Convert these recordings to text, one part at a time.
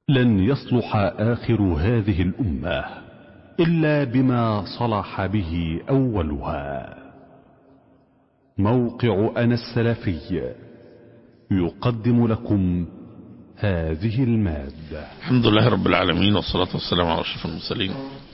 لن يصلح آخر هذه الأمة إلا بما صلح به أولها موقع أنا السلفي يقدم لكم هذه المادة الحمد لله رب العالمين والصلاة والسلام على أشرف المرسلين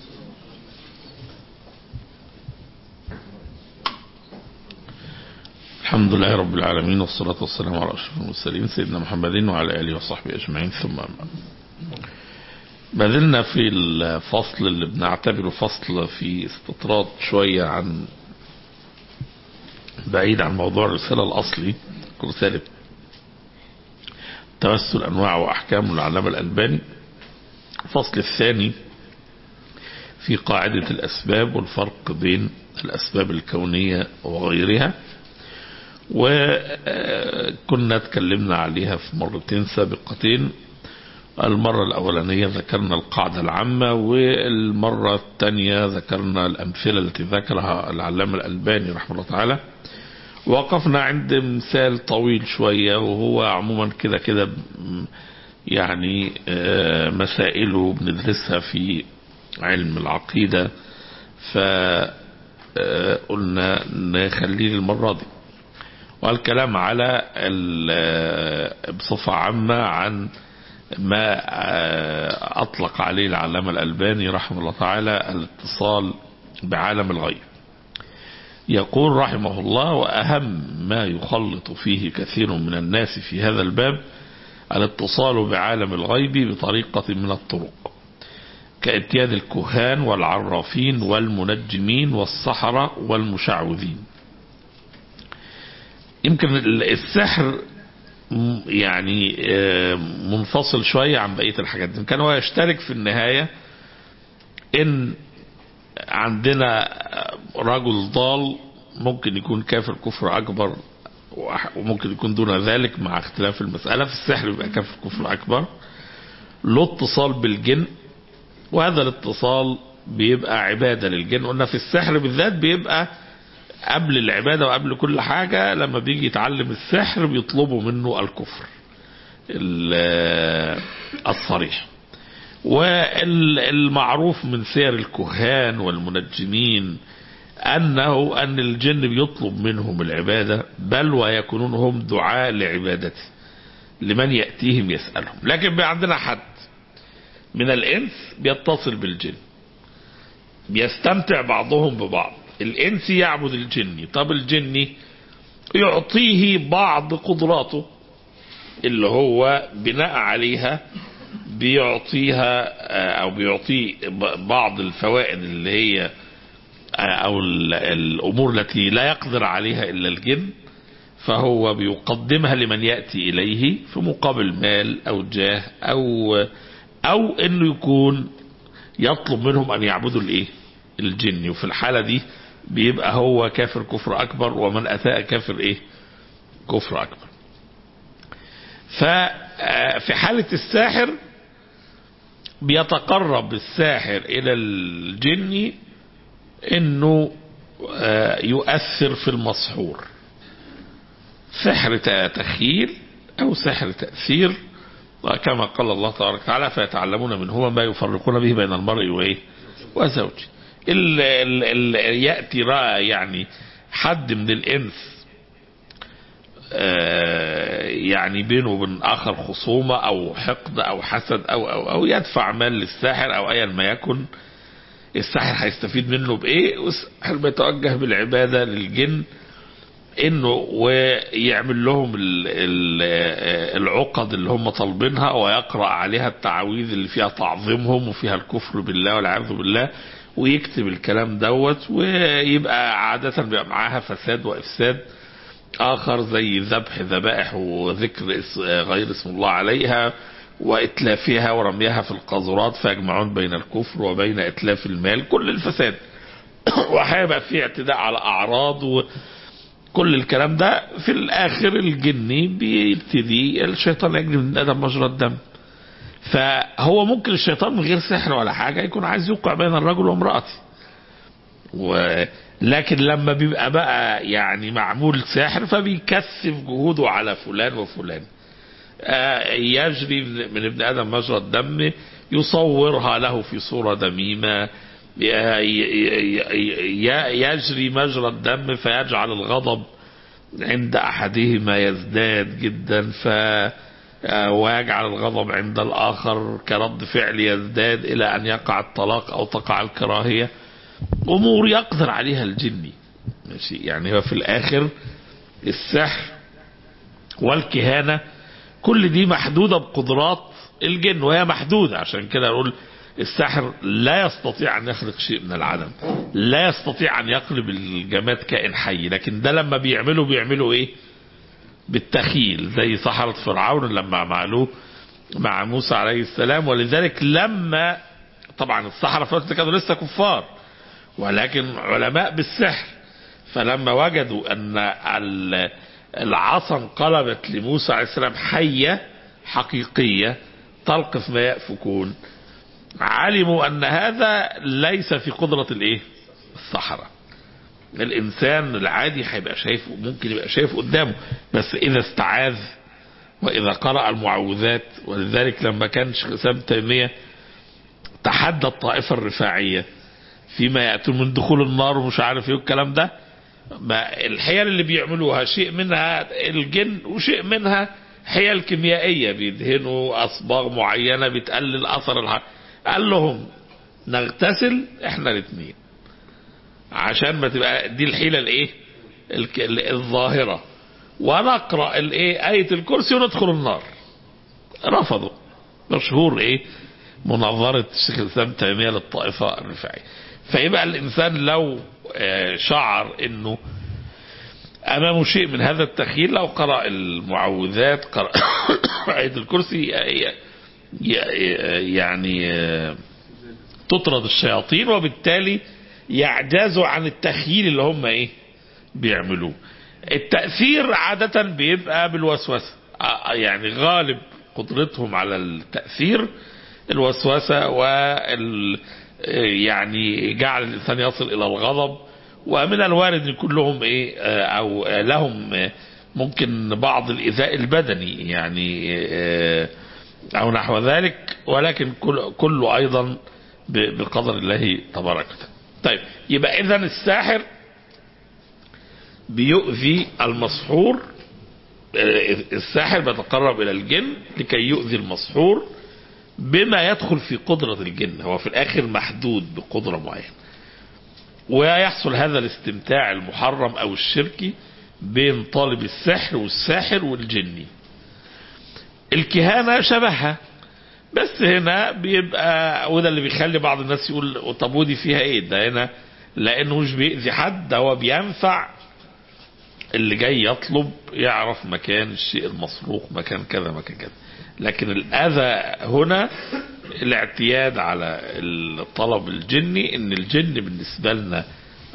الحمد لله رب العالمين والصلاة والسلام على أشرف المرسلين سيدنا محمد وعلى آله وصحبه أجمعين ثم أما ما زلنا في الفصل اللي بنعتبره فصل في استطراد شوية عن بعيد عن موضوع الرسالة الأصلي رسالة توسل أنواع وأحكام العلامة الألباني الفصل الثاني في قاعدة الأسباب والفرق بين الأسباب الكونية وغيرها وكنا اتكلمنا عليها في مرتين سابقتين المرة الأولانية ذكرنا القاعدة العامة والمرة الثانية ذكرنا الأمثلة التي ذكرها العلامة الألباني رحمه الله تعالى وقفنا عند مثال طويل شوية وهو عموما كده كده يعني مسائله بندرسها في علم العقيدة فقلنا نخليه المرة دي والكلام على بصفة عامة عن ما أطلق عليه العلامة الألباني رحمه الله تعالى الاتصال بعالم الغيب يقول رحمه الله وأهم ما يخلط فيه كثير من الناس في هذا الباب الاتصال بعالم الغيب بطريقة من الطرق كاتيان الكهان والعرافين والمنجمين والسحرة والمشعوذين يمكن السحر يعني منفصل شوية عن بقية الحاجات دي كان هو يشترك في النهاية ان عندنا رجل ضال ممكن يكون كافر كفر اكبر وممكن يكون دون ذلك مع اختلاف المسألة في السحر يبقى كافر كفر اكبر له اتصال بالجن وهذا الاتصال بيبقى عبادة للجن قلنا في السحر بالذات بيبقى قبل العبادة وقبل كل حاجة لما بيجي يتعلم السحر بيطلبوا منه الكفر الصريح والمعروف من سير الكهان والمنجمين أنه أن الجن بيطلب منهم العبادة بل ويكونون هم دعاء لعبادته لمن يأتيهم يسألهم لكن عندنا حد من الإنس بيتصل بالجن بيستمتع بعضهم ببعض الإنس يعبد الجني طب الجني يعطيه بعض قدراته اللي هو بناء عليها بيعطيها أو بيعطي بعض الفوائد اللي هي أو الأمور التي لا يقدر عليها إلا الجن فهو بيقدمها لمن يأتي إليه في مقابل مال أو جاه أو أو إنه يكون يطلب منهم أن يعبدوا الإيه الجن وفي الحالة دي بيبقى هو كافر كفر أكبر ومن أتاء كافر إيه كفر أكبر ففي حالة الساحر بيتقرب الساحر إلى الجن إنه يؤثر في المسحور سحر تخيل أو سحر تأثير كما قال الله تبارك وتعالى فيتعلمون منهما ما يفرقون به بين المرء وإيه وزوجه ال ال ال يأتي رأى يعني حد من الإنس يعني بينه وبين آخر خصومة أو حقد أو حسد أو, أو, أو يدفع مال للساحر أو أيا ما يكن الساحر هيستفيد منه بإيه والساحر بيتوجه بالعبادة للجن انه ويعمل لهم العقد اللي هم طالبينها ويقرأ عليها التعاويذ اللي فيها تعظيمهم وفيها الكفر بالله والعياذ بالله ويكتب الكلام دوت ويبقى عادة بيبقى معاها فساد وإفساد آخر زي ذبح ذبائح وذكر غير اسم الله عليها وإتلافها ورميها في القاذورات فيجمعون بين الكفر وبين إتلاف المال كل الفساد وهيبقى في اعتداء على أعراض وكل الكلام ده في الآخر الجني بيبتدي الشيطان يجري من آدم مجرى الدم فهو ممكن الشيطان من غير سحر ولا حاجة يكون عايز يوقع بين الرجل وامرأته و... لكن لما بيبقى بقى يعني معمول ساحر فبيكثف جهوده على فلان وفلان آه، يجري من ابن آدم مجرى الدم يصورها له في صورة دميمة ي- ي- ي- يجري مجرى الدم فيجعل الغضب عند أحدهما يزداد جدا ف آه، ويجعل الغضب عند الآخر كرد فعل يزداد إلى أن يقع الطلاق أو تقع الكراهية أمور يقدر عليها الجني ماشي يعني هو في الآخر السحر والكهانة كل دي محدودة بقدرات الجن وهي محدودة عشان كده أقول الساحر لا يستطيع أن يخلق شيء من العدم لا يستطيع أن يقلب الجماد كائن حي لكن ده لما بيعملوا بيعملوا إيه بالتخيل زي سحرة فرعون لما عملوه مع موسى عليه السلام ولذلك لما طبعا السحرة في الوقت ده كانوا لسه كفار ولكن علماء بالسحر فلما وجدوا أن ال- العصا انقلبت لموسى عليه السلام حية حقيقية تلقف ما يأفكون علموا أن هذا ليس في قدرة الإيه السحرة الإنسان العادي هيبقى شايفه ممكن يبقى شايفه قدامه بس إذا استعاذ وإذا قرأ المعوذات ولذلك لما كان شيخ الإسلام ابن تيمية تحدى الطائفة الرفاعية فيما يأتون من دخول النار ومش عارف ايه الكلام ده ما الحيل اللي بيعملوها شيء منها الجن وشيء منها حيل كيميائية بيدهنوا أصباغ معينة بتقلل أثر الحرق قال لهم نغتسل احنا الاثنين عشان ما تبقى دي الحيلة الايه الك- ال- الظاهرة ونقرأ الايه آية الكرسي وندخل النار رفضوا مشهور ايه مناظرة الشيخ الإسلام ابن تيمية للطائفة الرفاعية فيبقى الإنسان لو آه، شعر أنه أمامه شيء من هذا التخيل لو قرأ المعوذات قرأ آية الكرسي ي- ي- يعني آه، تطرد الشياطين وبالتالي يعجزوا عن التخيل اللي هم ايه بيعملوه التأثير عادة بيبقى بالوسوسة آه، يعني غالب قدرتهم على التأثير الوسوسة وال يعني جعل الإنسان يصل إلى الغضب ومن الوارد ان كلهم ايه آه، او آه، لهم آه، ممكن بعض الإيذاء البدني يعني آه، أو نحو ذلك ولكن كل كله أيضا ب- بقدر الله تبارك وتعالى طيب يبقى إذا الساحر بيؤذي المسحور آه، الساحر بيتقرب إلى الجن لكي يؤذي المسحور بما يدخل في قدرة الجن هو في الآخر محدود بقدرة معينة ويحصل هذا الاستمتاع المحرم أو الشركي بين طالب السحر والساحر والجني الكهانة شبهها بس هنا بيبقى وده اللي بيخلي بعض الناس يقول طب ودي فيها ايه ده هنا لانه مش بيأذي حد ده هو بينفع اللي جاي يطلب يعرف مكان الشيء المصروخ مكان كذا مكان كذا لكن الأذى هنا الاعتياد على الطلب الجني ان الجن بالنسبة لنا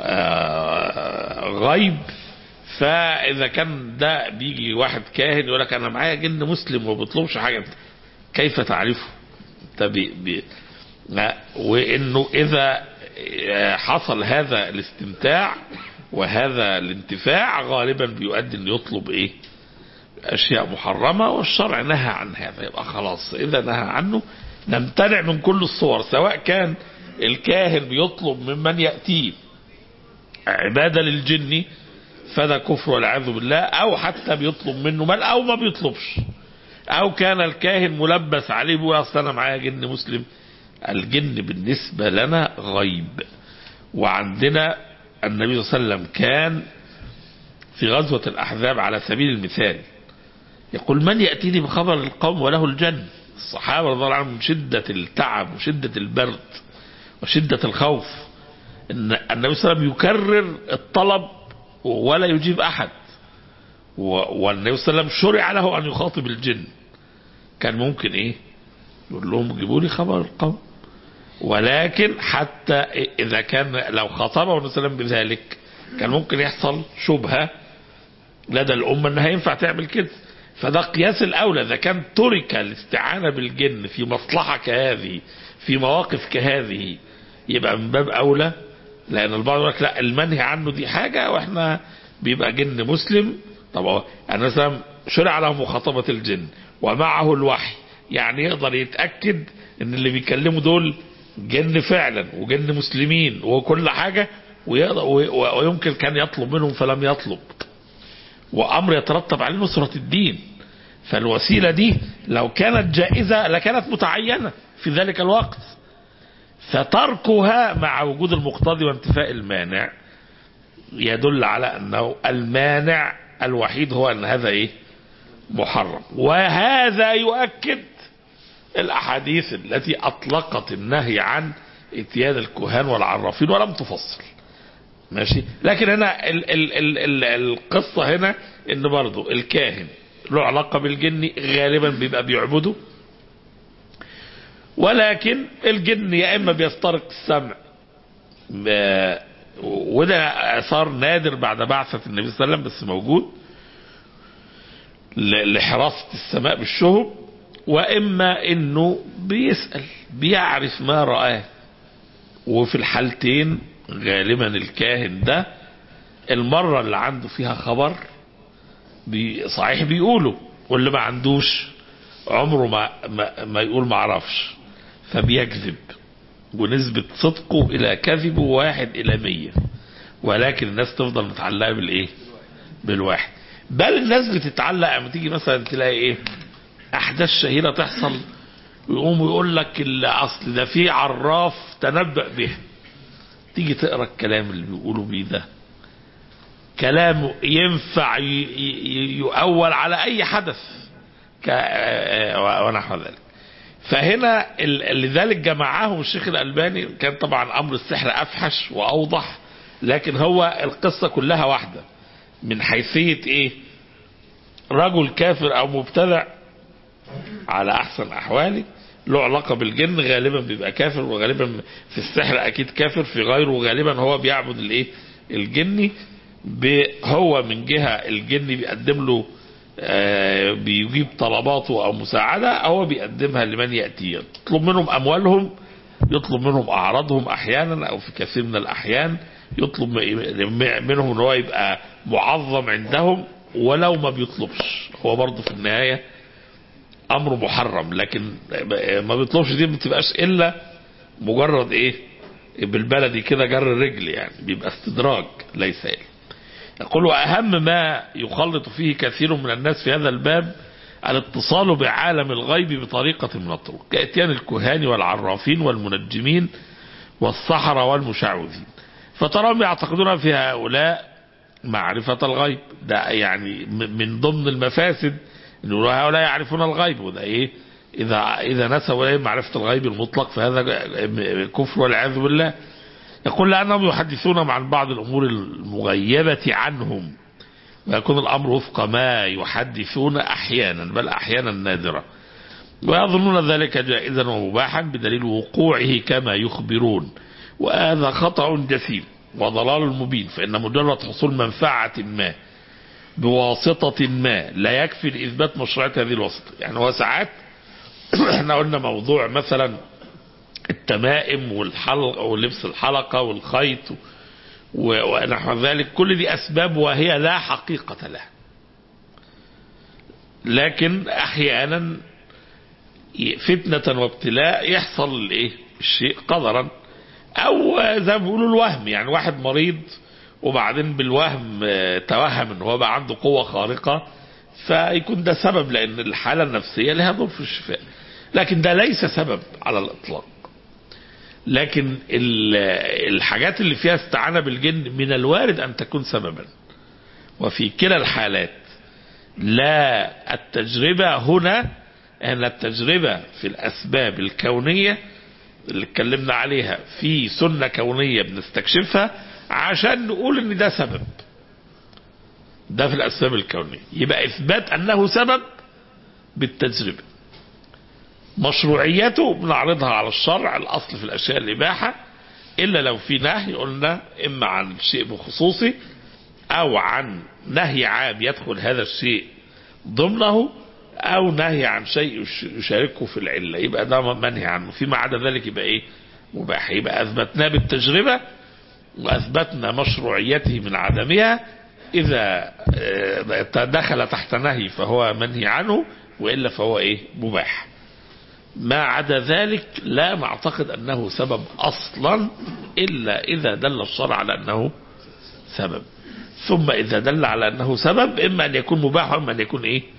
آه، غيب فإذا كان ده بيجي واحد كاهن يقول لك أنا معايا جن مسلم وما بيطلبش حاجة كيف تعرفه؟ انت بي بي لا، وإنه إذا آه، حصل هذا الاستمتاع وهذا الانتفاع غالبا بيؤدي انه يطلب ايه اشياء محرمه والشرع نهى عن هذا يبقى خلاص اذا نهى عنه نمتنع من كل الصور سواء كان الكاهن بيطلب ممن ياتيه عباده للجن فده كفر والعياذ بالله او حتى بيطلب منه مال او ما بيطلبش او كان الكاهن ملبس عليه بيقول اصل انا معايا جن مسلم الجن بالنسبه لنا غيب وعندنا النبي صلى الله عليه وسلم كان في غزوة الأحزاب على سبيل المثال يقول من يأتيني بخبر القوم وله الجن الصحابة رضي الله عنهم من شدة التعب وشدة البرد وشدة الخوف إن النبي صلى الله عليه وسلم يكرر الطلب ولا يجيب أحد و- والنبي صلى الله عليه وسلم شرع له أن يخاطب الجن كان ممكن إيه يقول لهم جيبوا لي خبر القوم ولكن حتى إذا كان لو خاطبه النبي صلى الله عليه وسلم بذلك كان ممكن يحصل شبهة لدى الأمة أنها ينفع تعمل كده فده قياس الأولى إذا كان ترك الاستعانة بالجن في مصلحة كهذه في مواقف كهذه يبقى من باب أولى لأن البعض يقول لك لا المنهي عنه دي حاجة وإحنا بيبقى جن مسلم طب هو النبي صلى الله عليه وسلم شرع له مخاطبة الجن ومعه الوحي يعني يقدر يتأكد ان اللي بيكلموا دول جن فعلا وجن مسلمين وكل حاجة ويقدر ويمكن كان يطلب منهم فلم يطلب وأمر يترتب عليه نصرة الدين فالوسيلة دي لو كانت جائزة لكانت متعينة في ذلك الوقت فتركها مع وجود المقتضي وانتفاء المانع يدل على أنه المانع الوحيد هو أن هذا إيه محرم وهذا يؤكد الأحاديث التي أطلقت النهي عن اتيان الكهان والعرافين ولم تفصل ماشي لكن هنا ال ال ال ال القصة هنا ان برضو الكاهن له علاقة بالجن غالبا بيبقى بيعبده ولكن الجن يا اما بيسترق السمع وده اثار نادر بعد بعثة النبي صلى الله عليه وسلم بس موجود لحراسة السماء بالشهب واما انه بيسأل بيعرف ما رآه وفي الحالتين غالبا الكاهن ده المرة اللي عنده فيها خبر بي صحيح بيقوله واللي ما عندوش عمره ما, ما, ما يقول ما عرفش فبيكذب ونسبة صدقه إلى كذبه واحد إلى مية ولكن الناس تفضل متعلقة بالإيه بالواحد بل الناس بتتعلق لما تيجي مثلا تلاقي إيه أحداث شهيرة تحصل ويقوم يقول لك الأصل ده في عراف تنبأ به تيجي تقرا الكلام اللي بيقولوا بيه ده كلام ينفع يؤول على اي حدث ونحو ذلك فهنا لذلك جمعهم الشيخ الألباني كان طبعا أمر السحر أفحش وأوضح لكن هو القصة كلها واحدة من حيثية إيه رجل كافر أو مبتدع على أحسن أحواله له علاقة بالجن غالبا بيبقى كافر وغالبا في السحر أكيد كافر في غيره غالبا هو بيعبد الإيه الجني هو من جهة الجن بيقدم له آه بيجيب طلباته او مساعدة هو بيقدمها لمن يأتي يطلب منهم اموالهم يطلب منهم اعراضهم احيانا او في كثير من الاحيان يطلب منهم ان هو يبقى معظم عندهم ولو ما بيطلبش هو برضه في النهاية امر محرم لكن ما بيطلبش دي ما بتبقاش الا مجرد ايه بالبلدي كده جر الرجل يعني بيبقى استدراج ليس إيه. يقول وأهم ما يخلط فيه كثير من الناس في هذا الباب الاتصال بعالم الغيب بطريقة من الطرق كأتيان الكهان والعرافين والمنجمين والسحرة والمشعوذين فتراهم يعتقدون في هؤلاء معرفة الغيب ده يعني من ضمن المفاسد ان هؤلاء يعرفون الغيب وده ايه اذا اذا نسوا اليهم معرفة الغيب المطلق فهذا كفر والعياذ بالله يقول لأنهم يحدثونهم عن بعض الأمور المغيبة عنهم ويكون الأمر وفق ما يحدثون أحيانا بل أحيانا نادرة ويظنون ذلك جائزا ومباحا بدليل وقوعه كما يخبرون وهذا خطأ جسيم وضلال مبين فإن مجرد حصول منفعة ما بواسطة ما لا يكفي لإثبات مشروعية هذه الواسطة يعني هو ساعات احنا قلنا موضوع مثلا التمائم والحلق ولبس الحلقة والخيط ونحو ذلك كل دي أسباب وهي لا حقيقة لها لكن أحيانا فتنة وابتلاء يحصل الايه الشيء قدرا أو زي ما بيقولوا الوهم يعني واحد مريض وبعدين بالوهم توهم ان هو بقى عنده قوة خارقة فيكون ده سبب لأن الحالة النفسية لها دور في الشفاء لكن ده ليس سبب على الإطلاق لكن الحاجات اللي فيها استعانة بالجن من الوارد أن تكون سببا وفي كلا الحالات لا التجربة هنا أن التجربة في الأسباب الكونية اللي اتكلمنا عليها في سنة كونية بنستكشفها عشان نقول ان ده سبب ده في الأسباب الكونية يبقى إثبات أنه سبب بالتجربة مشروعيته بنعرضها على الشرع الأصل في الأشياء الإباحة إلا لو في نهي قلنا إما عن شيء بخصوصي أو عن نهي عام يدخل هذا الشيء ضمنه أو نهي عن شيء يشاركه في العلة يبقى ده منهي عنه فيما عدا ذلك يبقى إيه مباح يبقى أثبتناه بالتجربة وأثبتنا مشروعيته من عدمها إذا دخل تحت نهي فهو منهي عنه وإلا فهو إيه مباح ما عدا ذلك لا نعتقد أنه سبب أصلا إلا إذا دل الشرع على أنه سبب ثم إذا دل على أنه سبب إما أن يكون مباح وإما أن يكون إيه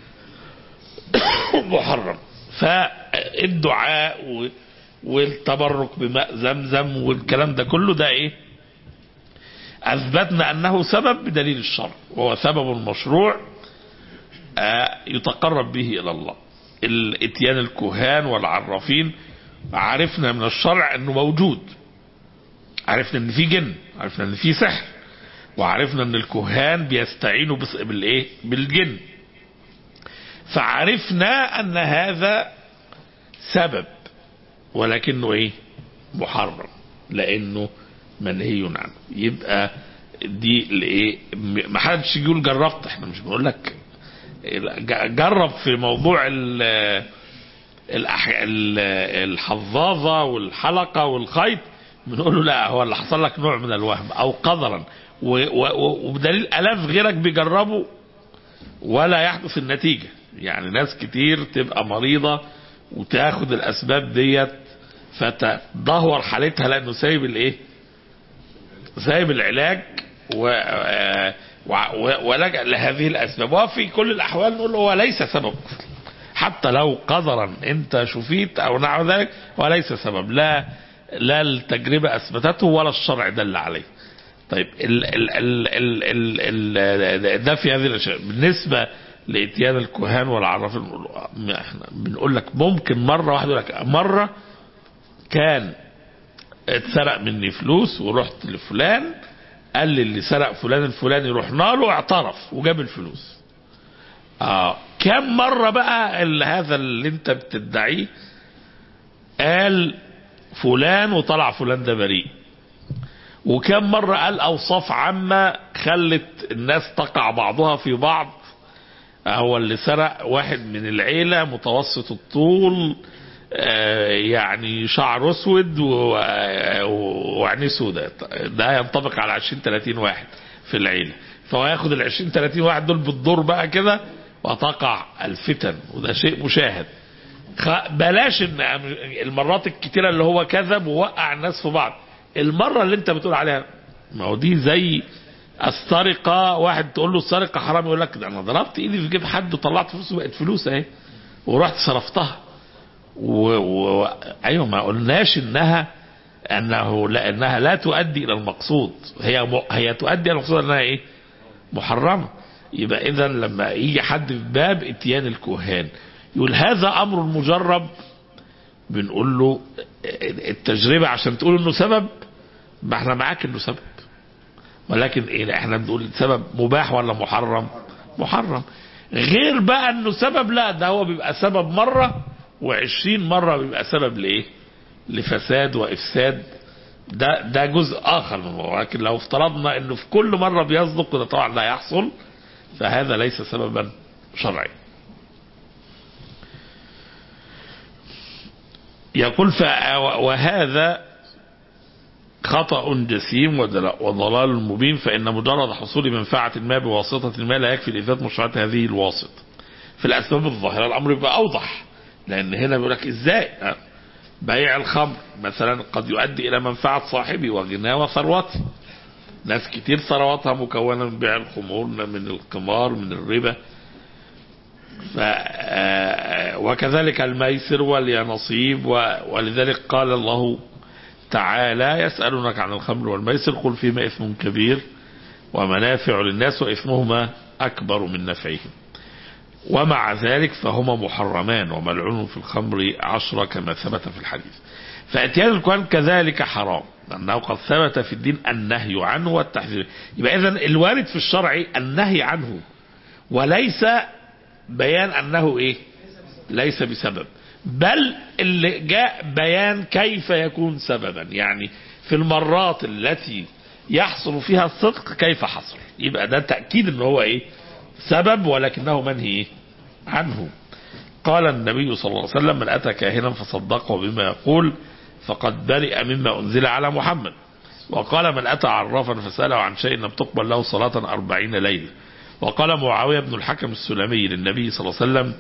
محرم فالدعاء و- والتبرك بماء زمزم والكلام ده كله ده إيه أثبتنا أنه سبب بدليل الشرع وهو سبب مشروع آه، يتقرب به إلى الله الاتيان الكهان والعرافين عرفنا من الشرع أنه موجود عرفنا أن في جن عرفنا أن في سحر وعرفنا أن الكهان بيستعينوا بس- بالإيه بالجن فعرفنا أن هذا سبب ولكنه إيه محرم لأنه منهي عنه يبقى دي الايه ما حدش يقول جربت احنا مش بنقول لك جرب في موضوع ال الأح... ال- الحظاظة والحلقة والخيط بنقول له لا هو اللي حصل لك نوع من الوهم او قدرا و... و... وبدليل الاف غيرك بيجربوا ولا يحدث النتيجة يعني ناس كتير تبقى مريضة وتاخد الاسباب ديت فتدهور حالتها لانه سايب الايه سايب العلاج و... آه، و- و- ولجأ لهذه الاسباب وفي كل الاحوال نقول له هو ليس سبب حتى لو قدرا انت شفيت او نحو ذلك وليس سبب لا لا التجربة اثبتته ولا الشرع دل عليه طيب ال ال ال ال ال ال ده في هذه الاشياء بالنسبة لاتيان الكهان والعرافين بنقول له- احنا بنقول لك ممكن مرة واحدة يقول لك مرة كان اتسرق مني فلوس ورحت لفلان قال لي اللي سرق فلان الفلاني رحنا له اعترف وجاب الفلوس اه كم مرة بقى اللي هذا اللي انت بتدعيه قال فلان وطلع فلان ده بريء وكم مرة قال اوصاف عامة خلت الناس تقع بعضها في بعض هو اللي سرق واحد من العيلة متوسط الطول آه، يعني شعر اسود و- و- وعينيه سوداء ده ينطبق على 20 30 واحد في العيله فهو ياخد ال 20 30 واحد دول بالدور بقى كده وتقع الفتن وده شيء مشاهد خ- بلاش ان المرات الكتيره اللي هو كذب ووقع الناس في بعض المره اللي انت بتقول عليها ما هو دي زي السرقه واحد تقول له السرقه حرام يقول لك ده انا ضربت ايدي في جيب حد وطلعت فلوس وبقت فلوس اهي ورحت صرفتها و... و... ايوه ما قلناش انها انه لا انها لا تؤدي الى المقصود هي م... هي تؤدي الى المقصود انها ايه محرمه يبقى اذا لما يجي حد في باب اتيان الكهان يقول هذا امر مجرب بنقول له التجربه عشان تقول انه سبب ما احنا معاك انه سبب ولكن ايه احنا بنقول سبب مباح ولا محرم محرم غير بقى انه سبب لا ده هو بيبقى سبب مرة وعشرين مرة بيبقى سبب لايه لفساد وافساد ده ده جزء اخر من الموضوع لكن لو افترضنا انه في كل مرة بيصدق وده طبعا لا يحصل فهذا ليس سببا شرعيا يقول ف وهذا خطأ جسيم ودل- وضلال مبين فإن مجرد حصول منفعة ما بواسطة ما لا يكفي لإثبات مشروعية هذه الواسطة في الأسباب الظاهرة الأمر يبقى أوضح لأن هنا بيقول لك إزاي أه، بيع الخمر مثلا قد يؤدي إلى منفعة صاحبه وغناه وثروته ناس كتير ثرواتها مكونة من بيع الخمور من القمار من الربا ف آه، وكذلك الميسر واليانصيب و- ولذلك قال الله تعالى يسألونك عن الخمر والميسر قل فيما إثم كبير ومنافع للناس وإثمهما أكبر من نفعهم ومع ذلك فهما محرمان وملعون في الخمر عشرة كما ثبت في الحديث فاتيان الكهان كذلك حرام لأنه قد ثبت في الدين النهي عنه والتحذير يبقى إذن الوارد في الشرع النهي عنه وليس بيان أنه إيه ليس بسبب بل اللي جاء بيان كيف يكون سببا يعني في المرات التي يحصل فيها الصدق كيف حصل يبقى ده تأكيد ان هو ايه سبب ولكنه منهي إيه؟ عنه قال النبي صلى الله عليه وسلم من أتى كاهنا فصدقه بما يقول فقد برئ مما أنزل على محمد وقال من أتى عرافا فسأله عن شيء لم تقبل له صلاة أربعين ليلة وقال معاوية بن الحكم السلمي للنبي صلى الله عليه وسلم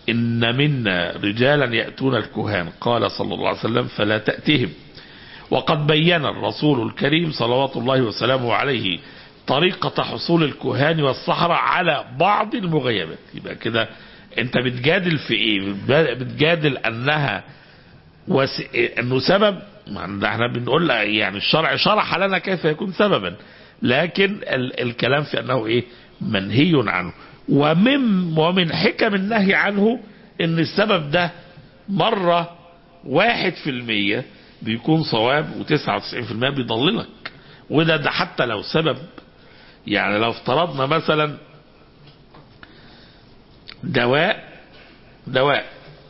إن منا رجالا يأتون الكهان قال صلى الله عليه وسلم فلا تأتهم وقد بين الرسول الكريم صلوات الله وسلامه عليه طريقة حصول الكهان والصحراء على بعض المغيبات يبقى كده انت بتجادل في ايه بتجادل انها وس... انه سبب ما احنا بنقول يعني الشرع شرح لنا كيف يكون سببا لكن ال... الكلام في انه ايه منهي عنه ومن ومن حكم النهي عنه ان السبب ده مرة واحد في المية بيكون صواب وتسعة وتسعين في المية بيضللك وده ده حتى لو سبب يعني لو افترضنا مثلا دواء دواء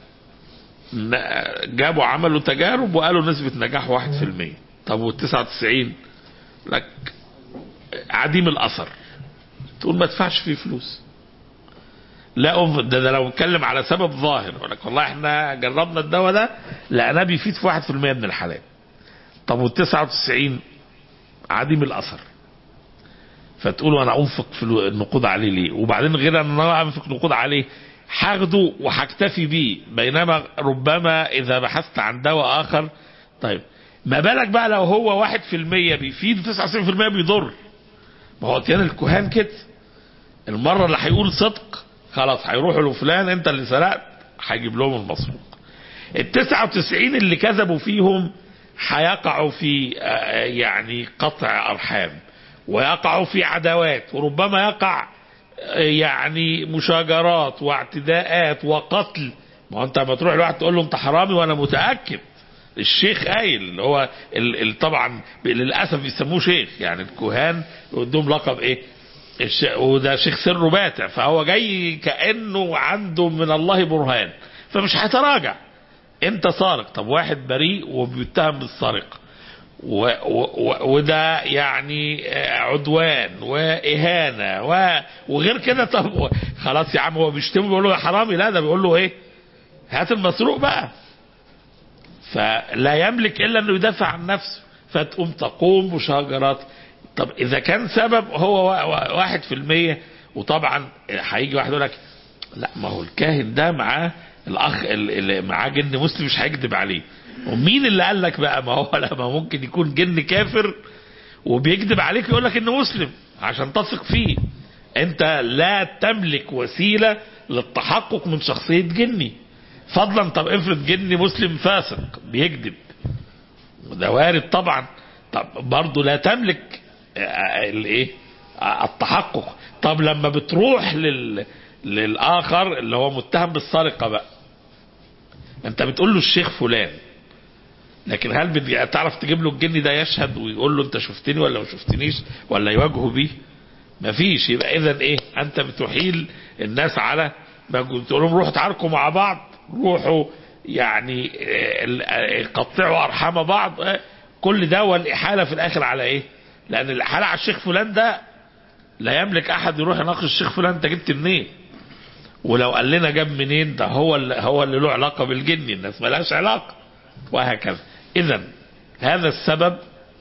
جابوا عملوا تجارب وقالوا نسبة نجاح واحد في المية طب والتسعة وتسعين لك عديم الأثر تقول ما تدفعش فيه فلوس لا أف... ده, ده لو اتكلم على سبب ظاهر يقول لك والله احنا جربنا الدواء ده لقيناه بيفيد في واحد في المية من الحالات طب والتسعة وتسعين عديم الأثر فتقول وانا انفق في النقود عليه ليه وبعدين غير ان انا انفق نقود عليه هاخده وهكتفي بيه بينما ربما اذا بحثت عن دواء اخر طيب ما بالك بقى لو هو واحد في المية بيفيد وتسعة في المية بيضر ما هو اتيان الكهان كده المرة اللي هيقول صدق خلاص هيروحوا لفلان انت اللي سرقت هيجيب لهم المسروق التسعة وتسعين اللي كذبوا فيهم هيقعوا في يعني قطع ارحام ويقع في عداوات وربما يقع يعني مشاجرات واعتداءات وقتل ما هو انت لما تروح لواحد تقول له انت حرامي وانا متاكد الشيخ قايل اللي هو ال ال طبعا للاسف بيسموه شيخ يعني الكهان قدام لقب ايه وده شيخ سره باتع فهو جاي كانه عنده من الله برهان فمش هيتراجع انت سارق طب واحد بريء وبيتهم بالسرقه و و وده يعني عدوان واهانه و وغير كده طب خلاص يا عم هو بيشتمه بيقول له يا حرامي لا ده بيقول له ايه هات المسروق بقى فلا يملك الا انه يدافع عن نفسه فتقوم تقوم مشاجرات طب اذا كان سبب هو واحد في المية وطبعا هيجي واحد يقول لك لا ما هو الكاهن ده معاه الاخ اللي معاه جن مسلم مش هيكذب عليه ومين اللي قال لك بقى ما هو لما ممكن يكون جن كافر وبيكذب عليك يقول لك انه مسلم عشان تثق فيه انت لا تملك وسيله للتحقق من شخصيه جني فضلا طب افرض جني مسلم فاسق بيكذب وده وارد طبعا طب برضه لا تملك الايه التحقق طب لما بتروح لل للاخر اللي هو متهم بالسرقه بقى انت بتقول له الشيخ فلان لكن هل بدي تعرف تجيب له الجني ده يشهد ويقول له انت شفتني ولا ما شفتنيش ولا يواجهه بيه مفيش يبقى اذا ايه انت بتحيل الناس على تقول لهم روحوا تعاركوا مع بعض روحوا يعني قطعوا ارحام بعض كل ده والاحاله في الاخر على ايه لان الاحاله على الشيخ فلان ده لا يملك احد يروح يناقش الشيخ فلان انت جبت منين ولو قال لنا جاب منين ده هو اللي هو اللي له علاقه بالجن الناس مالهاش علاقه وهكذا اذا هذا السبب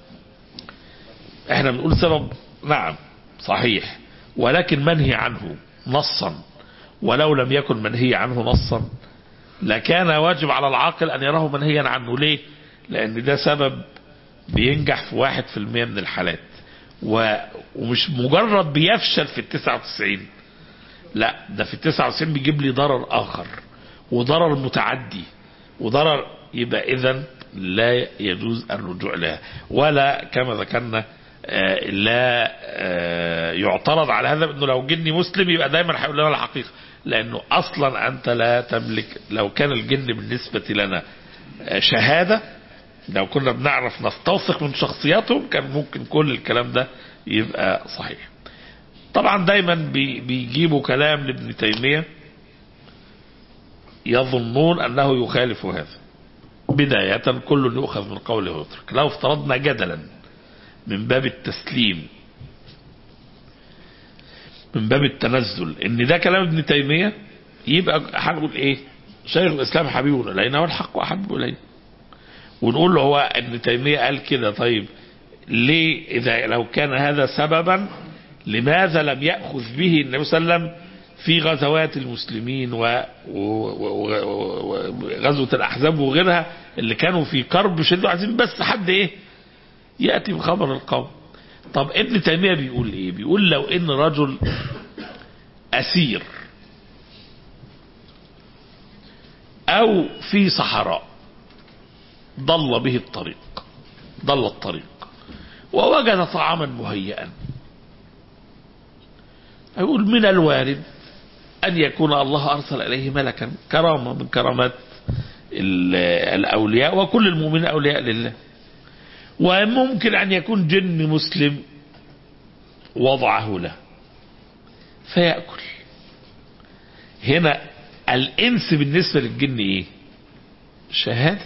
احنا بنقول سبب نعم صحيح ولكن منهي عنه نصا ولو لم يكن منهي عنه نصا لكان واجب على العاقل ان يراه منهيا عنه ليه لان ده سبب بينجح في واحد في المية من الحالات ومش مجرد بيفشل في التسعة وتسعين لا ده في التسعة وتسعين بيجيب لي ضرر اخر وضرر متعدي وضرر يبقى اذا لا يجوز الرجوع لها ولا كما ذكرنا لا يعترض على هذا انه لو جني مسلم يبقى دايما هيقول لنا الحقيقه لانه اصلا انت لا تملك لو كان الجن بالنسبه لنا شهاده لو كنا بنعرف نستوثق من شخصياتهم كان ممكن كل الكلام ده يبقى صحيح طبعا دايما بيجيبوا كلام لابن تيميه يظنون انه يخالف هذا بداية كل يؤخذ من قوله ويترك لو افترضنا جدلا من باب التسليم من باب التنزل ان ده كلام ابن تيمية يبقى هنقول ايه شيخ الاسلام حبيبنا الينا والحق احب الينا ونقول له هو ابن تيمية قال كده طيب ليه اذا لو كان هذا سببا لماذا لم يأخذ به النبي صلى الله عليه وسلم في غزوات المسلمين و- و- و- و- وغزوة الأحزاب وغيرها اللي كانوا في كرب شدوا عايزين بس حد إيه يأتي بخبر القوم طب ابن تيمية بيقول إيه بيقول لو إن رجل أسير أو في صحراء ضل به الطريق ضل الطريق ووجد طعاما مهيئا يقول من الوارد أن يكون الله أرسل إليه ملكا كرامة من كرامات ال- الأولياء وكل المؤمنين أولياء لله وممكن أن يكون جن مسلم وضعه له فيأكل هنا الإنس بالنسبة للجن إيه شهادة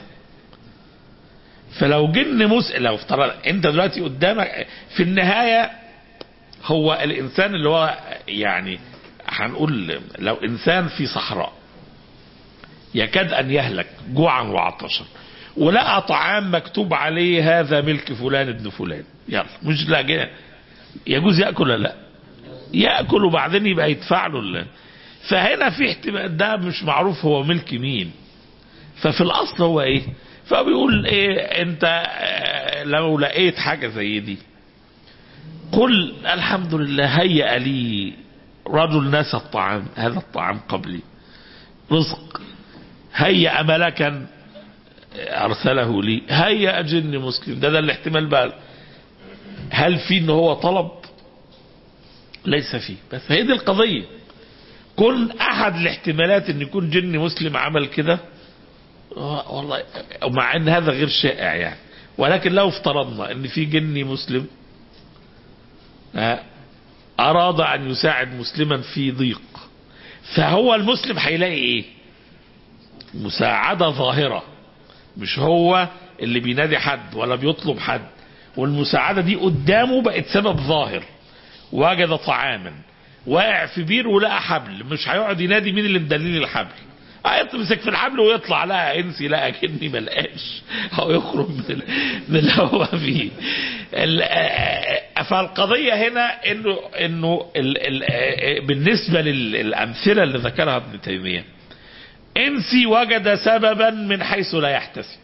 فلو جن مسلم لو افترض انت دلوقتي قدامك في النهاية هو الإنسان اللي هو يعني هنقول لو إنسان في صحراء يكاد أن يهلك جوعا وعطشا ولقى طعام مكتوب عليه هذا ملك فلان ابن فلان يلا مش لا جاء يجوز يأكل ولا لا يأكل وبعدين يبقى يدفع له ال- فهنا في احتمال ده مش معروف هو ملك مين ففي الأصل هو إيه فبيقول إيه أنت آه، لو لقيت حاجة زي دي قل الحمد لله هيأ لي رجل نسى الطعام هذا الطعام قبلي رزق هيأ ملكا أرسله لي هيأ جن مسلم ده ده الاحتمال بقى هل في ان هو طلب ليس فيه بس هي دي القضية كن أحد الاحتمالات ان يكون جن مسلم عمل كده آه، والله مع ان هذا غير شائع يعني ولكن لو افترضنا ان في جني مسلم آه، أراد أن يساعد مسلما في ضيق فهو المسلم هيلاقي إيه مساعدة ظاهرة مش هو اللي بينادي حد ولا بيطلب حد والمساعدة دي قدامه بقت سبب ظاهر وجد طعاما واقع في بير ولقى حبل مش هيقعد ينادي مين اللي مدلل الحبل هيمسك في الحبل ويطلع لقى انسي لقى كني ملقاش او يخرج من ال- من اللي هو فيه ال- آه، فالقضيه هنا انه انه ال- ال- آه، بالنسبه للامثله اللي ذكرها ابن تيميه انسي وجد سببا من حيث لا يحتسب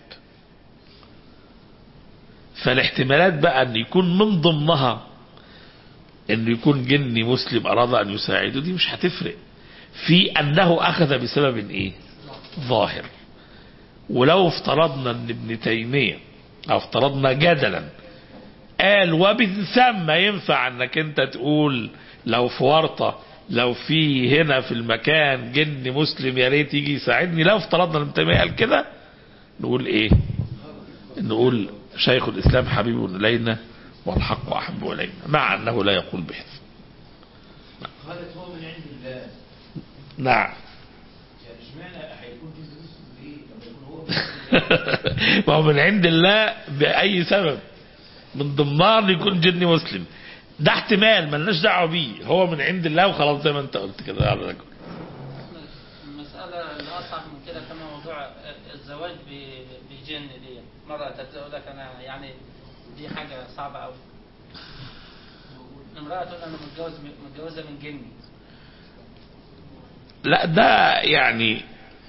فالاحتمالات بقى ان يكون من ضمنها انه يكون جني مسلم اراد ان يساعده دي مش هتفرق في انه اخذ بسبب ايه ظاهر ولو افترضنا ان ابن تيمية او افترضنا جدلا قال ومن ثم ينفع انك انت تقول لو في ورطة لو في هنا في المكان جن مسلم يا ريت يجي يساعدني لو افترضنا ان ابن تيمية قال كده نقول ايه نقول شيخ الاسلام حبيب الينا والحق احب الينا مع انه لا يقول بحث قالت هو من عند الله نعم يعني اشمعنى هيكون في مسلم ليه لما يكون هو من عند الله ما هو من عند الله بأي سبب من ضمنها إنه يكون جني مسلم ده احتمال ملناش دعوه بيه هو من عند الله وخلاص زي ما انت قلت كده على رجل المسألة اللي أصعب من كده كمان موضوع الزواج ب- بجن دي مرة تقول لك أنا يعني دي حاجة صعبة أوي امرأة تقول أنا متجوز متجوزة من جني لا ده يعني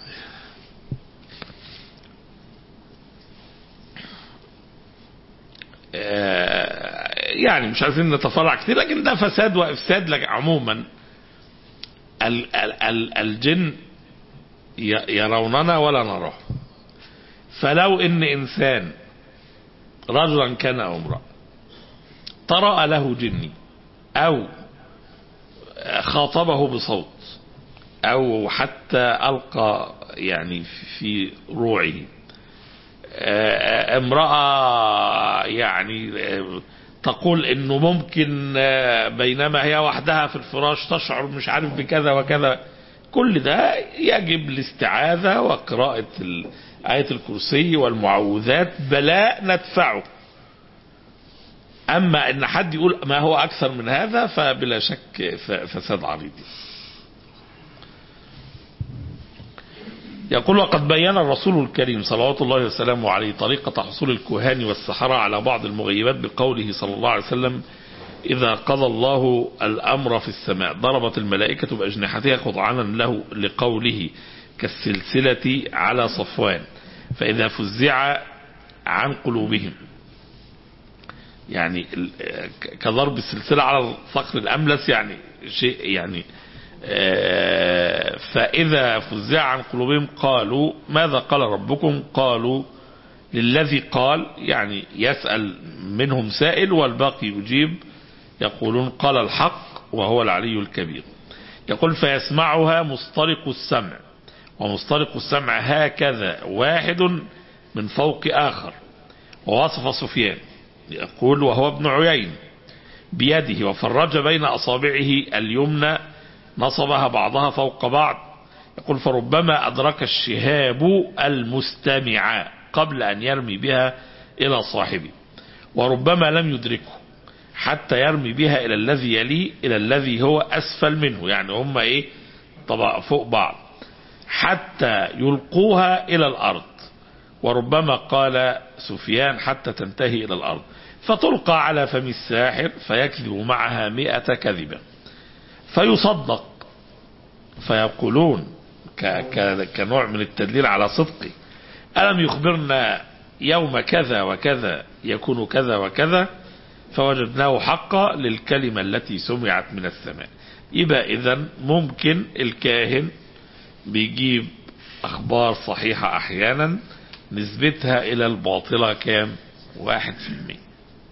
آه، يعني مش عايزين نتفرع كتير لكن ده فساد وافساد لك عموما ال- ال- ال- الجن ي- يروننا ولا نراه فلو ان انسان رجلا كان او امرأة طرأ له جني او خاطبه بصوت او حتى القى يعني في روعه آه، امرأة يعني آه، تقول انه ممكن آه، بينما هي وحدها في الفراش تشعر مش عارف بكذا وكذا كل ده يجب الاستعاذة وقراءة ال- آية الكرسي والمعوذات بلاء ندفعه أما أن حد يقول ما هو أكثر من هذا فبلا شك ف- فساد عريض يقول وقد بين الرسول الكريم صلوات الله وسلامه عليه طريقة حصول الكهان والسحرة على بعض المغيبات بقوله صلى الله عليه وسلم إذا قضى الله الأمر في السماء ضربت الملائكة بأجنحتها خضعانا له لقوله كالسلسلة على صفوان فإذا فزع عن قلوبهم يعني ال- ك- كضرب السلسلة على الصخر الأملس يعني شيء يعني آه، فإذا فزع عن قلوبهم قالوا ماذا قال ربكم قالوا للذي قال يعني يسأل منهم سائل والباقي يجيب يقولون قال الحق وهو العلي الكبير يقول فيسمعها مسترق السمع ومسترق السمع هكذا واحد من فوق آخر ووصف سفيان يقول وهو ابن عيين بيده وفرج بين أصابعه اليمنى نصبها بعضها فوق بعض يقول فربما أدرك الشهاب المستمع قبل أن يرمي بها إلى صاحبه وربما لم يدركه حتى يرمي بها إلى الذي يليه إلى الذي هو أسفل منه يعني هم إيه طبعا فوق بعض حتى يلقوها إلى الأرض وربما قال سفيان حتى تنتهي إلى الأرض فتلقى على فم الساحر فيكذب معها مئة كذبة فيصدق فيقولون ك ك كنوع من التدليل على صدقه ألم يخبرنا يوم كذا وكذا يكون كذا وكذا فوجدناه حقا للكلمة التي سمعت من السماء يبقى إذا ممكن الكاهن بيجيب أخبار صحيحة أحيانا نسبتها إلى الباطلة كام واحد في المية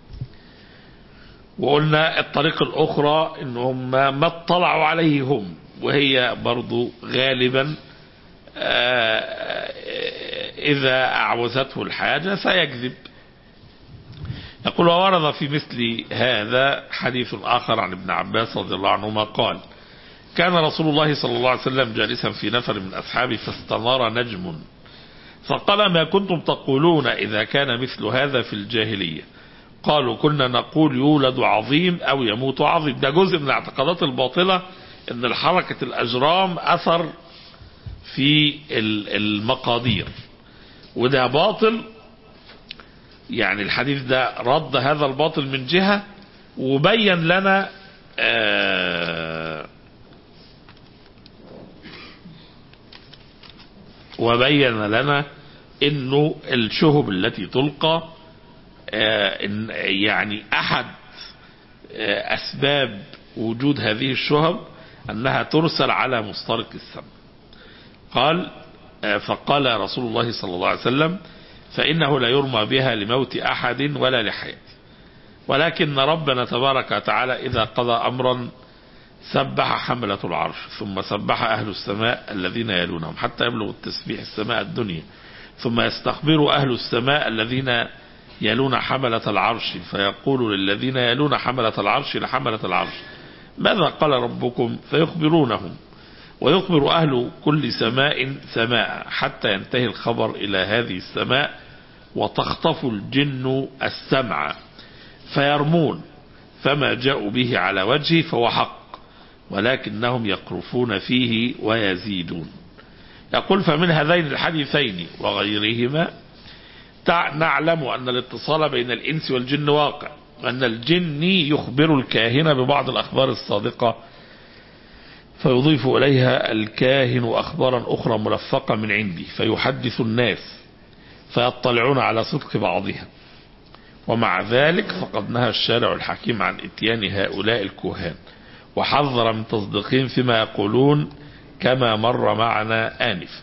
وقلنا الطريقة الأخرى إنهم ما اطلعوا عليه هم وهي برضو غالبا آه، إذا أعوزته الحاجة سيكذب يقول وورد في مثل هذا حديث آخر عن ابن عباس رضي الله عنهما قال كان رسول الله صلى الله عليه وسلم جالسا في نفر من أصحابه فاستنار نجم فقال ما كنتم تقولون إذا كان مثل هذا في الجاهلية قالوا كنا نقول يولد عظيم أو يموت عظيم ده جزء من الاعتقادات الباطلة ان الحركة الأجرام أثر في ال- المقادير وده باطل يعني الحديث ده رد هذا الباطل من جهة وبين لنا آه وبين لنا انه الشهب التي تلقى آه إن- يعني احد آه اسباب وجود هذه الشهب انها ترسل على مسترق السمع قال آه فقال رسول الله صلى الله عليه وسلم فإنه لا يرمى بها لموت أحد ولا لحياته ولكن ربنا تبارك وتعالى إذا قضى أمرا سبح حملة العرش ثم سبح أهل السماء الذين يلونهم حتى يبلغ التسبيح السماء الدنيا ثم يستخبر أهل السماء الذين يلون حملة العرش فيقول للذين يلون حملة العرش لحملة العرش ماذا قال ربكم فيخبرونهم ويخبر أهل كل سماء سماء حتى ينتهي الخبر إلى هذه السماء وتخطف الجن السمع فيرمون فما جاءوا به على وجهه فهو حق ولكنهم يقرفون فيه ويزيدون يقول فمن هذين الحديثين وغيرهما تع- نعلم أن الاتصال بين الإنس والجن واقع وأن الجن يخبر الكاهن ببعض الأخبار الصادقة فيضيف إليها الكاهن أخبارا أخرى ملفقة من عندي فيحدث الناس فيطلعون على صدق بعضها ومع ذلك فقد نهى الشارع الحكيم عن اتيان هؤلاء الكهان وحذر من تصديقهم فيما يقولون كما مر معنا آنف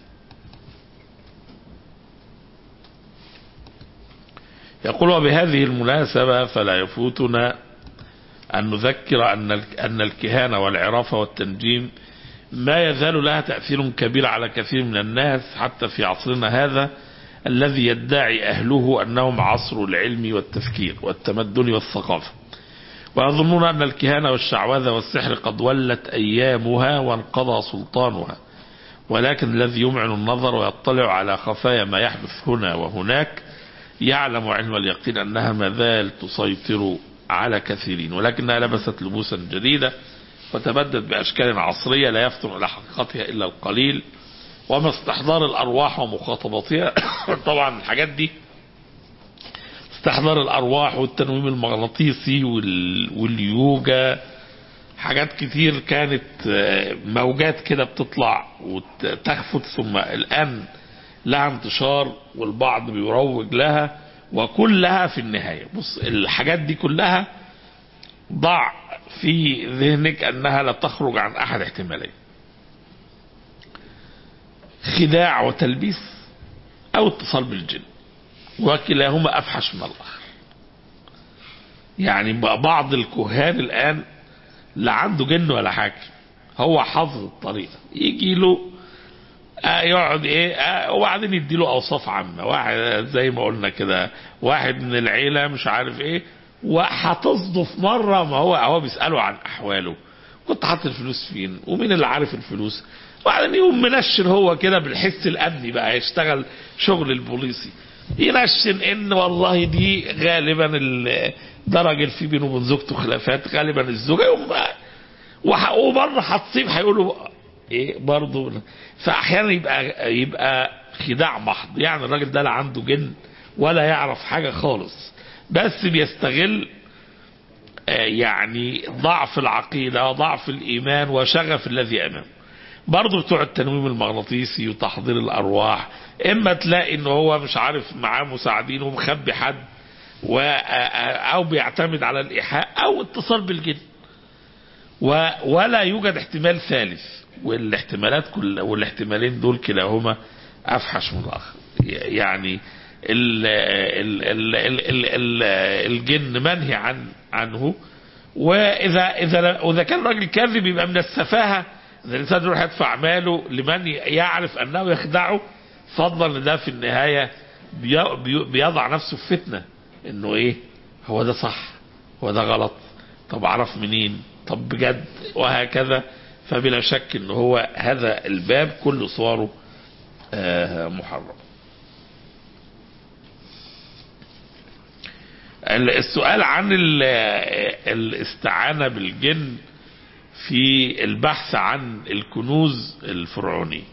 يقول وبهذه المناسبة فلا يفوتنا أن نذكر أن ال- أن الكهانة والعرافة والتنجيم ما يزال لها تأثير كبير على كثير من الناس حتى في عصرنا هذا الذي يدعي أهله أنهم عصر العلم والتفكير والتمدن والثقافة ويظنون أن الكهانة والشعوذة والسحر قد ولت أيامها وانقضى سلطانها ولكن الذي يمعن النظر ويطلع على خفايا ما يحدث هنا وهناك يعلم علم اليقين أنها ما زال تسيطر على كثيرين ولكنها لبست لبوسا جديدة وتبدت بأشكال عصرية لا يفتن إلى حقيقتها إلا القليل وما استحضار الأرواح ومخاطبتها طبعا الحاجات دي استحضار الأرواح والتنويم المغناطيسي وال- واليوجا حاجات كتير كانت آه، موجات كده بتطلع وتخفت ثم الآن لها انتشار والبعض بيروج لها وكلها في النهاية بص الحاجات دي كلها ضع في ذهنك أنها لا تخرج عن أحد احتمالين خداع وتلبيس أو اتصال بالجن وكلاهما أفحش من الآخر يعني بقى بعض الكهان الآن لا عنده جن ولا حاجة هو حافظ الطريقة يجي له آه يقعد ايه آه وبعدين يديله اوصاف عامة واحد زي ما قلنا كده واحد من العيلة مش عارف ايه وهتصدف مرة ما هو هو بيسأله عن احواله كنت حاطط الفلوس فين ومين اللي عارف الفلوس وبعدين يقوم منشن هو كده بالحس الامني بقى يشتغل شغل البوليسي ينشن ان والله دي غالبا ال- ده راجل في بينه وبين زوجته خلافات غالبا الزوجه يقوم بقى وح- ومره هتصيب هيقولوا ايه برضه فاحيانا يبقى يبقى خداع محض يعني الراجل ده لا عنده جن ولا يعرف حاجه خالص بس بيستغل آه، يعني ضعف العقيده وضعف الايمان وشغف الذي امامه برضه بتوع التنويم المغناطيسي وتحضير الارواح اما تلاقي ان هو مش عارف معاه مساعدين ومخبي حد و او بيعتمد على الايحاء او اتصال بالجن و ولا يوجد احتمال ثالث والاحتمالات كل والاحتمالين دول كلاهما افحش من الاخر يعني ال ال ال ال ال ال الجن منهي عن عنه واذا اذا اذا كان راجل كاذب يبقى من السفاهه ان الانسان يروح يدفع ماله لمن يعرف انه يخدعه فضلا ان ده في النهايه بي- بي- بيضع نفسه في فتنه انه ايه هو ده صح هو ده غلط طب اعرف منين طب بجد وهكذا فبلا شك ان هو هذا الباب كل صوره آه، محرم ال- السؤال عن ال- الاستعانة بالجن في البحث عن الكنوز الفرعونية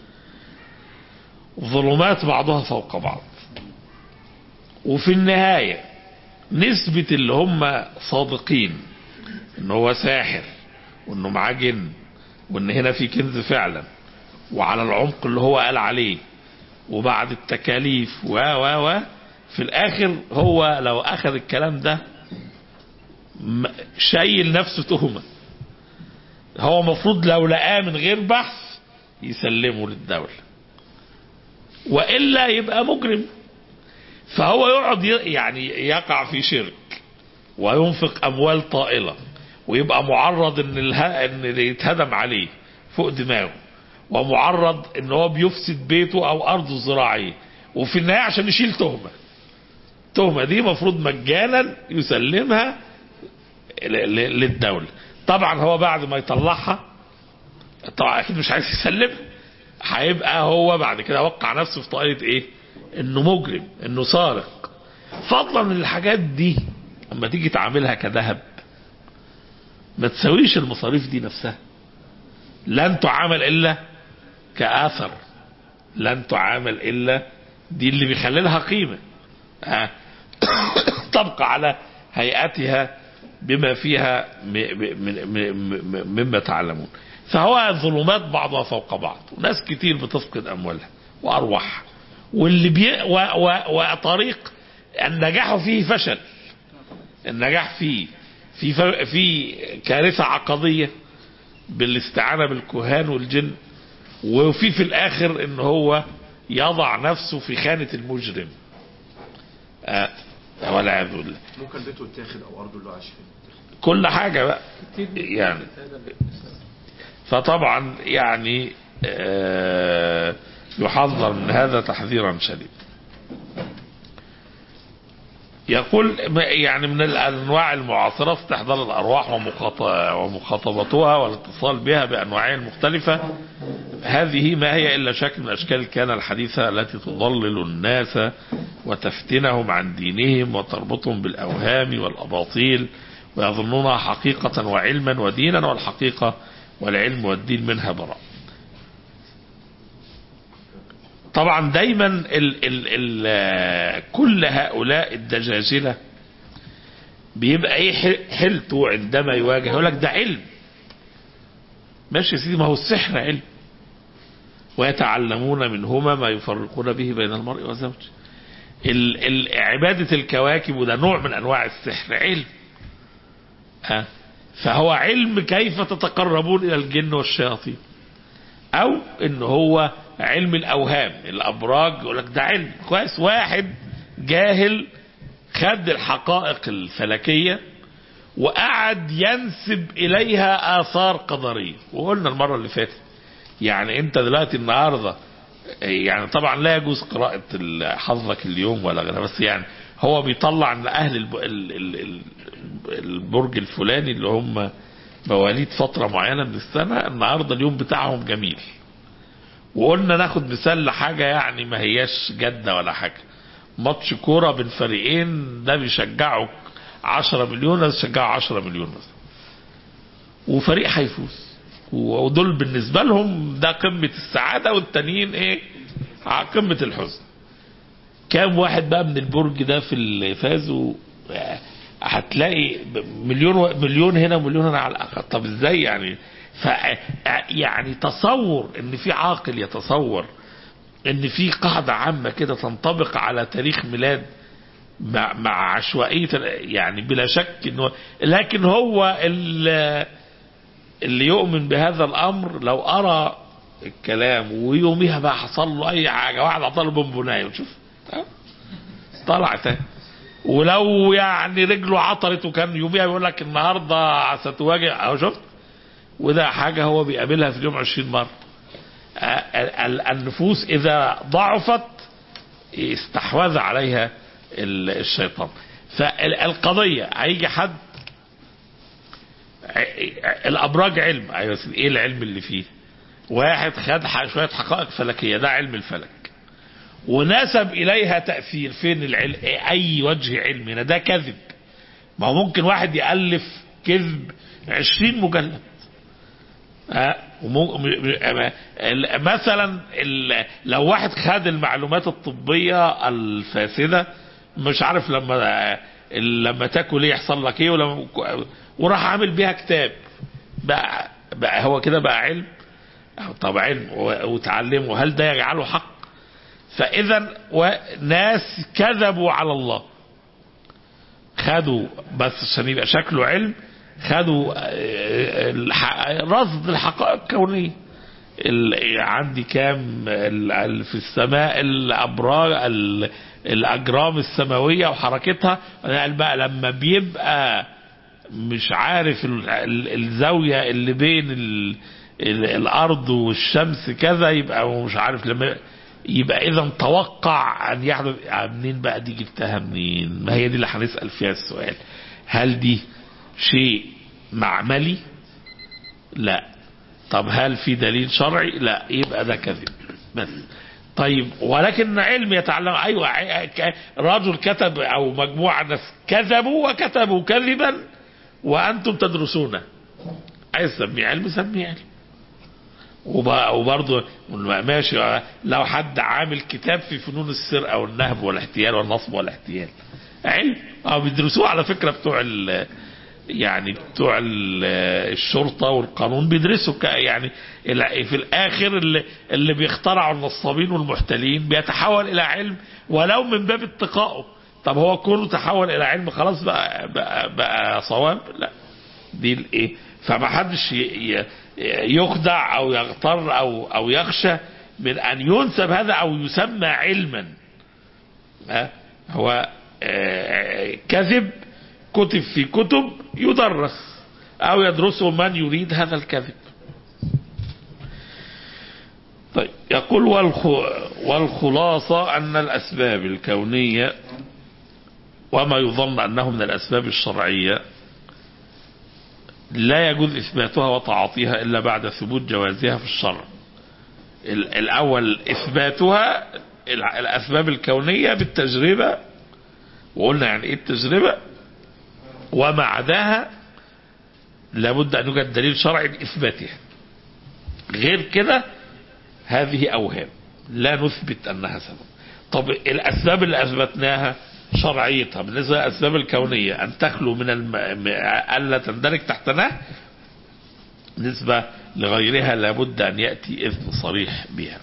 ظلمات بعضها فوق بعض وفي النهاية نسبة اللي هم صادقين ان هو ساحر وانه معاه جن وان هنا في كنز فعلا وعلى العمق اللي هو قال عليه وبعد التكاليف و و و في الاخر هو لو اخذ الكلام ده م- شايل نفسه تهمه هو المفروض لو لقاه من غير بحث يسلمه للدولة وإلا يبقى مجرم فهو يقعد ي- يعني يقع في شرك وينفق أموال طائلة ويبقى معرض ان اله... ان يتهدم عليه فوق دماغه ومعرض ان هو بيفسد بيته او ارضه الزراعيه وفي النهايه عشان يشيل تهمه التهمه دي مفروض مجانا يسلمها ل- ل- للدوله طبعا هو بعد ما يطلعها طبعا اكيد مش عايز يسلمها هيبقى هو بعد كده وقع نفسه في طائره ايه انه مجرم انه سارق فضلا من الحاجات دي اما تيجي تعاملها كذهب ما تساويش المصاريف دي نفسها لن تعامل الا كاثر لن تعامل الا دي اللي بيخلي لها قيمه آه. تبقى على هيئتها بما فيها م- م- من- م- م- مما تعلمون فهو ظلمات بعضها فوق بعض وناس كتير بتفقد اموالها وارواحها واللي بي و و وطريق النجاح فيه فشل النجاح فيه في ف- في كارثه عقديه بالاستعانه بالكهان والجن وفي في الاخر ان هو يضع نفسه في خانه المجرم آه والعياذ بالله ممكن بيته يتاخد او ارضه اللي هو عايش فيها كل حاجه بقى يعني فطبعا يعني آه، يحذر من هذا تحذيرا شديدا يقول م- يعني من الانواع المعاصره استحضار الارواح ومخاط- ومخاطبتها والاتصال بها بانواعها المختلفه هذه ما هي الا شكل من اشكال الكهنه الحديثه التي تضلل الناس وتفتنهم عن دينهم وتربطهم بالاوهام والاباطيل ويظنونها حقيقه وعلما ودينا والحقيقه والعلم والدين منها براء طبعا دايما ال ال ال كل هؤلاء الدجاجلة بيبقى ايه ح- حيلته عندما يواجه يقول لك ده علم ماشي يا سيدي ما هو السحر علم ويتعلمون منهما ما يفرقون به بين المرء وزوجه ال ال عبادة الكواكب وده نوع من أنواع السحر علم ها فهو علم كيف تتقربون إلى الجن والشياطين أو إن هو علم الأوهام الأبراج يقول لك ده علم كويس واحد جاهل خد الحقائق الفلكية وقعد ينسب إليها آثار قدرية وقلنا المرة اللي فاتت يعني أنت دلوقتي النهاردة يعني طبعا لا يجوز قراءة ال- حظك اليوم ولا غيرها بس يعني هو بيطلع ان اهل الب- ال- ال- ال- البرج الفلاني اللي هم مواليد فترة معينة من السنة النهاردة اليوم بتاعهم جميل وقلنا ناخد مثال لحاجة يعني ما هياش جدة ولا حاجة ماتش كورة بين فريقين ده بيشجعوا 10 مليون ده بيشجعوا 10 مليون مثلا وفريق هيفوز ودول بالنسبة لهم ده قمة السعادة والتانيين ايه ع- قمة الحزن كام واحد بقى من البرج ده في اللي فازوا آه، هتلاقي مليون و- مليون هنا ومليون هنا على الاقل طب ازاي يعني ف يعني تصور ان في عاقل يتصور ان في قاعدة عامة كده تنطبق على تاريخ ميلاد مع, مع عشوائية ال- يعني بلا شك انه لكن هو ال- اللي يؤمن بهذا الامر لو ارى الكلام ويوميها بقى حصل له اي حاجه واحد عطى له بونبونايه وشوف ها؟ طلع تاني ولو يعني رجله عطرت وكان يوميها يقول لك النهارده ستواجه اهو شفت وده حاجه هو بيقابلها في اليوم 20 مره آه، ال- ال- النفوس اذا ضعفت استحوذ عليها ال- الشيطان فالقضيه هيجي حد ع- الابراج علم ايوه يا سيدي، ايه العلم اللي فيه واحد خد ح- شويه حقائق فلكيه ده علم الفلك ونسب اليها تاثير فين العلم اي وجه علمي هنا ده كذب ما هو ممكن واحد يالف كذب 20 مجلد ها ومو- م- م- ال- مثلا ال- لو واحد خد المعلومات الطبيه الفاسده مش عارف لما لما تاكل ايه يحصل لك ايه ولما وراح عامل بيها كتاب بقى بقى هو كده بقى علم طب علم و- وتعلمه هل ده يجعله حق فاذا ناس كذبوا على الله خدوا بس عشان يبقى شكله علم خدوا آه، الح- رصد الحقائق الكونيه ال- عندي كام ال- ال- في السماء الابراج ال- الاجرام السماويه وحركتها قال بقى لما بيبقى مش عارف ال- ال- الزاويه اللي بين ال ال الارض والشمس كذا يبقى هو مش عارف لما يبقى اذا توقع ان يحدث منين بقى دي جبتها منين ما هي دي اللي هنسال فيها السؤال هل دي شيء معملي لا طب هل في دليل شرعي لا يبقى ده كذب بس طيب ولكن علم يتعلم ايوه ع- ك- رجل كتب او مجموعه ناس كذبوا وكتبوا كذبا وانتم تدرسونه عايز تسميه علم سميه علم وب- وبرضه ماشي لو حد عامل كتاب في فنون السرقه والنهب والاحتيال والنصب والاحتيال علم اه بيدرسوه على فكره بتوع ال يعني بتوع ال- الشرطه والقانون بيدرسوا ك- يعني ال- في الاخر اللي, اللي بيخترعوا النصابين والمحتلين بيتحول الى علم ولو من باب اتقائه طب هو كونه تحول الى علم خلاص بقى بقى, بقى صواب لا دي الايه فما حدش ي- ي- يخدع او يغتر او او يخشى من ان ينسب هذا او يسمى علما ها؟ هو آه، كذب كتب في كتب يدرس او يدرسه من يريد هذا الكذب طيب يقول والخ... والخلاصة أن الأسباب الكونية وما يظن أنه من الأسباب الشرعية لا يجوز إثباتها وتعاطيها إلا بعد ثبوت جوازها في الشرع ال- الأول إثباتها ال- الأسباب الكونية بالتجربة وقلنا يعني إيه التجربة وما عداها لابد أن يوجد دليل شرعي لإثباتها غير كده هذه أوهام لا نثبت أنها سبب طب الأسباب اللي أثبتناها شرعيتها بالنسبة للأسباب الكونية أن تخلو من الم... م- ألا تندرج تحت نهي بالنسبة لغيرها لابد أن يأتي إذن صريح بها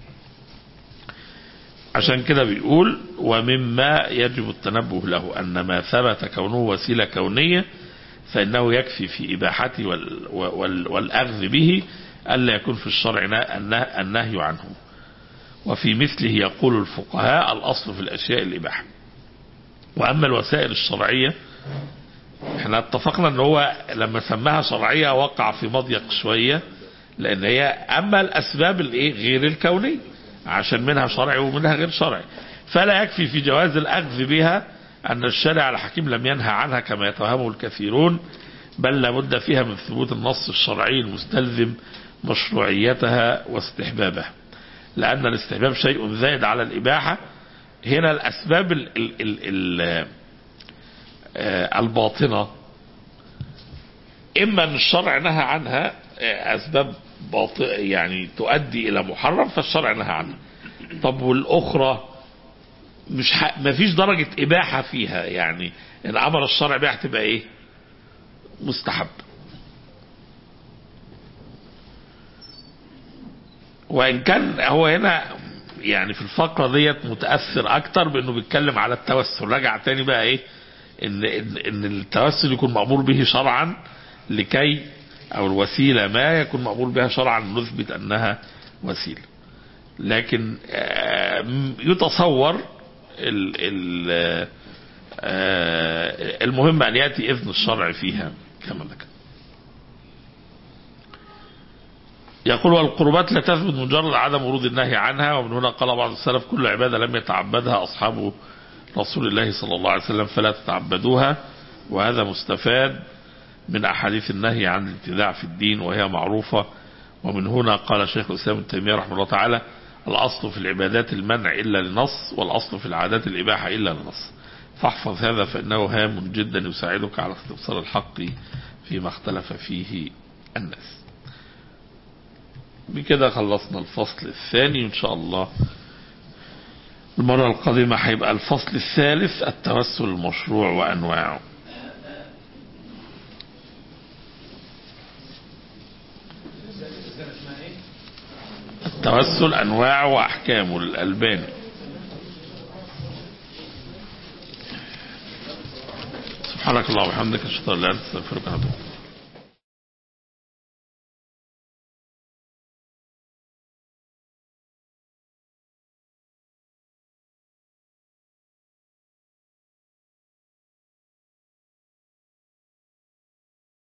عشان كده بيقول ومما يجب التنبه له أن ما ثبت كونه وسيلة كونية فإنه يكفي في إباحته وال وال والأخذ به ألا يكون في الشرع نا- النه- النهي عنه وفي مثله يقول الفقهاء الأصل في الأشياء الإباحة وأما الوسائل الشرعية احنا اتفقنا ان هو لما سماها شرعية وقع في مضيق شوية لان هي اما الاسباب الايه غير الكونية عشان منها شرعي ومنها غير شرعي فلا يكفي في جواز الاخذ بها ان الشارع الحكيم لم ينهى عنها كما يتوهمه الكثيرون بل لابد فيها من ثبوت النص الشرعي المستلزم مشروعيتها واستحبابها لان الاستحباب شيء زائد على الاباحة هنا الاسباب ال ال ال ال آه، الباطنة إما أن الشرع نهى عنها آه، أسباب باطنة يعني تؤدي إلى محرم فالشرع نهى عنها طب والأخرى مش ح... ما فيش درجة إباحة فيها يعني إن أمر الشرع بها هتبقى إيه مستحب وإن كان هو هنا يعني في الفقرة ديت متأثر أكتر بأنه بيتكلم على التوسل رجع تاني بقى إيه ان ان ان التوسل يكون مأمور به شرعا لكي او الوسيله ما يكون مأمور بها شرعا نثبت انها وسيله لكن آه، يتصور ال ال آه، المهم ان ياتي اذن الشرع فيها كما ذكر يقول والقربات لا تثبت مجرد عدم ورود النهي عنها ومن هنا قال بعض السلف كل عبادة لم يتعبدها أصحاب رسول الله صلى الله عليه وسلم فلا تتعبدوها وهذا مستفاد من أحاديث النهي عن الابتداع في الدين وهي معروفة ومن هنا قال شيخ الإسلام ابن تيمية رحمه الله تعالى الأصل في العبادات المنع إلا لنص والأصل في العادات الإباحة إلا لنص فاحفظ هذا فإنه هام جدا يساعدك على استبصار الحق فيما اختلف فيه الناس بكده خلصنا الفصل الثاني إن شاء الله المرة القادمة هيبقى الفصل الثالث التوسل المشروع وأنواعه التوسل أنواعه وأحكامه الألباني سبحانك اللهم وبحمدك أشهد أن لا إله إلا أنت أستغفرك وأتوب إليك